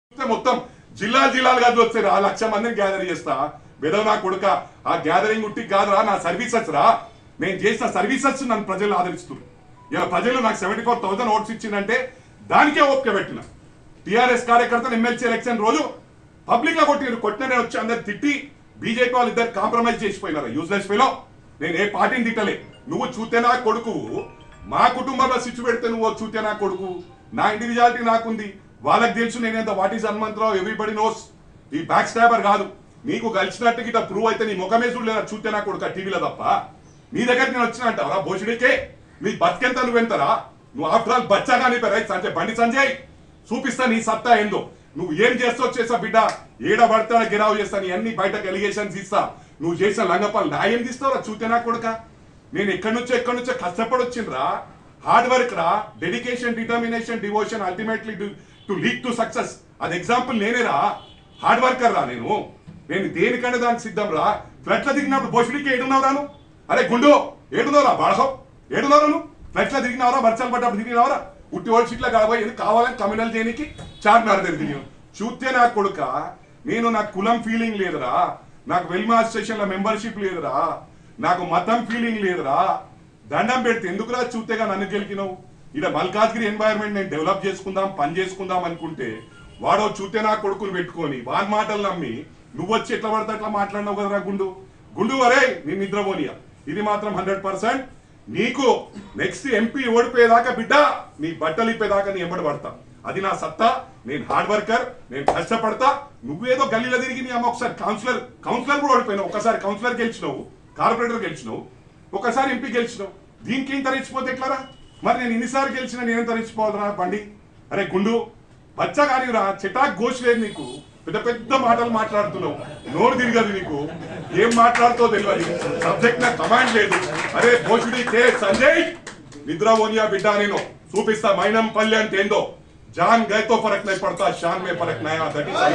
చూస్తే మొత్తం జిల్లా జిల్లాలు కాదు వచ్చారు ఆ లక్ష మందిని గ్యాదర్ చేస్తా బెదవ నా కొడుక ఆ గ్యాదరింగ్ ఉట్టి కాదురా నా సర్వీసెస్ రా నేను చేసిన సర్వీసెస్ నన్ను ప్రజలు ఆదరిస్తున్నారు ఇలా ప్రజలు నాకు సెవెంటీ ఫోర్ థౌసండ్ ఓట్స్ ఇచ్చిందంటే దానికే ఓపిక పెట్టిన టిఆర్ఎస్ కార్యకర్తలు ఎమ్మెల్సీ ఎలక్షన్ రోజు పబ్లిక్ లో కొట్టిరు కొట్టిన వచ్చి అందరు తిట్టి బీజేపీ వాళ్ళు ఇద్దరు కాంప్రమైజ్ చేసిపోయినారు యూజ్లెస్ ఫీలో నేను ఏ పార్టీని తిట్టలే నువ్వు చూతే నా కొడుకు మా కుటుంబంలో స్విచ్ పెడితే నువ్వు చూతే నా కొడుకు నా ఇండివిజువాలిటీ నాకుంది వాళ్ళకి తెలుసు నేనేంత what is Hanumantharao everybody knows ఈ బ్యాక్ స్టాబర్ కాదు నీకు కలిసినట్టు గిట్ట ప్రూవ్ అయితే నీ ముఖమే చూడలేదా చూస్తే నా కొడుకు టీవీలో తప్ప నీ దగ్గరికి నేను వచ్చిన అంటావరా భోజుడికే నీ బతికెంత నువ్వెంతరా నువ్వు ఆఫ్టర్ ఆల్ బచ్చాగా నీ పేరు సంజయ్ బండి సంజయ్ చూపిస్తా నీ సత్తా ఏందో నువ్వు ఏం చేస్తావు చేసా బిడ్డ ఏడ పడతాడా గిరావు చేస్తా నీ అన్ని బయటకు ఎలిగేషన్స్ ఇస్తా నువ్వు చేసిన లంగపాలు నా ఏం తీస్తావురా చూతే నా కొడుక నేను ఎక్కడి నుంచో ఎక్కడి నుంచో కష్టపడి వచ్చిండ్రా హార్డ్ వర్క్ రా dedication determination devotion ultimately to lead to success అది ఎగ్జాంపుల్ నేనేరా హార్డ్ వర్కర్ రా నేను నేను దేనికంటే దానికి సిద్ధం రా ఫ్లట్ల దిగినప్పుడు బొషుడికి ఏడున్నావు రాను అరే గుండు ఏడున్నావురా బాడహం ఏడున్నావు నువ్వు ఫ్లట్ల దిగినావరా వర్షాలు పడ్డప్పుడు దిగినావరా ఉట్టి ఓడి సీట్ల కాబోయే ఎందుకు కావాలని కమ్యూనల్ చేయనికి చార్మినార్ దగ్గర దిగాను చూస్తే నా కొడుక నేను నాకు కులం ఫీలింగ్ లేదురా నాకు వెల్మా అసోసియేషన్ లో మెంబర్షిప్ లేదురా నాకు మతం ఫీలింగ్ లేదురా దండం పెడితే ఎందుకురా చూస్తేగా నన్ను గెలికినావు ఇక్కడ మల్కాజ్గిరి ఎన్వైరన్మెంట్ నేను డెవలప్ చేసుకుందాం పని చేసుకుందాం అనుకుంటే వాడో చూస్తే నా కొడుకుని పెట్టుకొని వాని మాటలు నమ్మి నువ్వు వచ్చి ఎట్లా పడితే అట్లా మాట్లాడినావు కదరా గుండు గుండు వరే నీ నిద్రపోనియా ఇది మాత్రం హండ్రెడ్ పర్సెంట్ నీకు నెక్స్ట్ ఎంపీ ఓడిపోయేదాకా బిడ్డ నీ బట్టలు ఇప్పేదాకా నీ ఎంబడి పడతా అది నా సత్తా నేను హార్డ్ వర్కర్ నేను కష్టపడతా నువ్వేదో గల్లీలో తిరిగి నీ అమ్మ ఒకసారి కౌన్సిలర్ కౌన్సిలర్ కూడా ఓడిపోయినావు ఒకసారి కౌన్సిలర్ గెలిచినావు కార్పొరేటర్ గెలిచినావు ఒకసారి ఎంపీ గెలిచినావు దీనికి ఏం తరించిపోతే ఎట్లారా మరి నేను ఇన్నిసార్లు గెలిచినా నేనేం తరించిపోదురా బండి అరే గుండు బచ్చా కానిరా చిటాక్ ఘోష్ లేదు నీకు పెద్ద పెద్ద మాటలు మాట్లాడుతున్నావు నోరు తిరగదు నీకు ఏం మాట్లాడుతావు తెలియదు సబ్జెక్ట్ నాకు కమాండ్ లేదు అరే భోజుడి కే సంజయ్ నిద్రపోనియా బిడ్డ నేను చూపిస్తా మైనం పల్లి అంటే ఏందో జాన్ గైతో ఫరక్ నై పడతా షాన్ మే ఫరక్ నయా దట్ ఇస్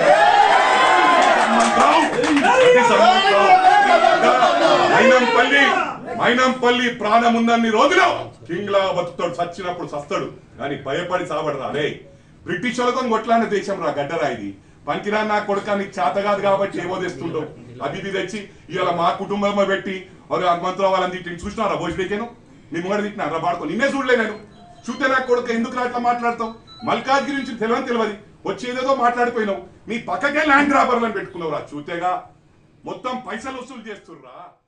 మైనంపల్లి మైనంపల్లి ప్రాణం ఉందన్ని రోజులు కింగ్ లా బతుకుతాడు చచ్చినప్పుడు సస్తాడు కానీ భయపడి సాబడరా రే బ్రిటిష్ వాళ్ళతో కొట్లాడిన దేశం రా గడ్డరా ఇది పనికిరా నా కొడుక నీకు చేత కాదు కాబట్టి ఏమో తెస్తుండవు అది ఇది తెచ్చి ఇవాళ మా కుటుంబం పెట్టి వారు హనుమంతరావు వాళ్ళని తిట్టి చూసినారా భోజనకేను నీ ముంగడ తిట్టినా రా పాడుకో నిన్నే చూడలే నేను చూస్తే నా కొడుకు ఎందుకు అట్లా మాట్లాడతావు మల్కాజ్గిరి నుంచి తెలియని తెలియదు వచ్చి ఏదేదో మాట్లాడిపోయినావు నీ పక్కకే ల్యాండ్ గ్రాబర్లను పెట్టుకున్నావు రా చూతేగా మొత్తం పైసలు వసూలు చేస్తుర్రా